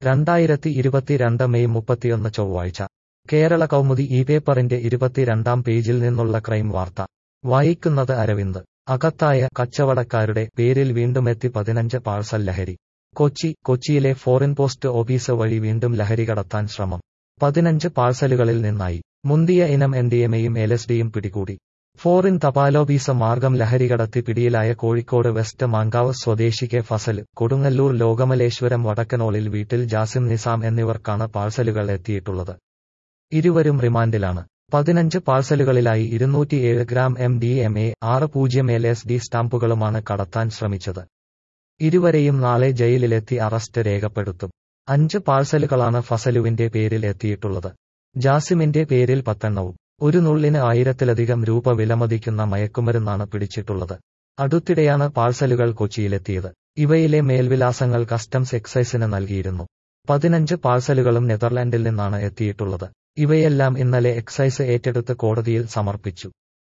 രണ്ടായിരത്തി ഇരുപത്തിരണ്ട് മെയ് മുപ്പത്തിയൊന്ന് ചൊവ്വാഴ്ച കേരള കൗമുദി ഈ പേപ്പറിന്റെ ഇരുപത്തിരണ്ടാം പേജിൽ നിന്നുള്ള ക്രൈം വാർത്ത വായിക്കുന്നത് അരവിന്ദ് അകത്തായ കച്ചവടക്കാരുടെ പേരിൽ വീണ്ടുമെത്തി പതിനഞ്ച് പാഴ്സൽ ലഹരി കൊച്ചി കൊച്ചിയിലെ ഫോറിൻ പോസ്റ്റ് ഓഫീസ് വഴി വീണ്ടും ലഹരി കടത്താൻ ശ്രമം പതിനഞ്ച് പാഴ്സലുകളിൽ നിന്നായി മുന്തിയ ഇനം എൻഡിഎമയും എൽഎസ്ഡിയും പിടികൂടി ഫോറിൻ തപാലോഫീസ് മാർഗം ലഹരി കടത്തി പിടിയിലായ കോഴിക്കോട് വെസ്റ്റ് മാങ്കാവ് സ്വദേശി കെ ഫസൽ കൊടുങ്ങല്ലൂർ ലോകമലേശ്വരം വടക്കനോളിൽ വീട്ടിൽ ജാസിം നിസാം എന്നിവർക്കാണ് പാഴ്സലുകൾ എത്തിയിട്ടുള്ളത് ഇരുവരും റിമാൻഡിലാണ് പതിനഞ്ച് പാഴ്സലുകളിലായി ഇരുന്നൂറ്റിയേഴ് gram M D M A ആറ് പൂജ്യം എൽ എസ് ഡി സ്റ്റാമ്പുകളുമാണ് കടത്താൻ ശ്രമിച്ചത് ഇരുവരെയും നാളെ ജയിലിലെത്തി അറസ്റ്റ് രേഖപ്പെടുത്തും അഞ്ച് പാഴ്സലുകളാണ് ഫസലുവിന്റെ പേരിൽ എത്തിയിട്ടുള്ളത് ജാസിമിന്റെ പേരിൽ പത്തെണ്ണവും ഒരു നുള്ളിന് ആയിരത്തിലധികം രൂപ വിലമതിക്കുന്ന മയക്കുമരുന്നാണ് പിടിച്ചിട്ടുള്ളത് അടുത്തിടെയാണ് പാഴ്സലുകൾ കൊച്ചിയിലെത്തിയത് ഇവയിലെ മേൽവിലാസങ്ങൾ കസ്റ്റംസ് എക്സൈസിന് നൽകിയിരുന്നു പതിനഞ്ച് പാഴ്സലുകളും നെതർലാൻഡിൽ നിന്നാണ് എത്തിയിട്ടുള്ളത് ഇവയെല്ലാം ഇന്നലെ എക്സൈസ് ഏറ്റെടുത്ത് കോടതിയിൽ സമർപ്പിച്ചു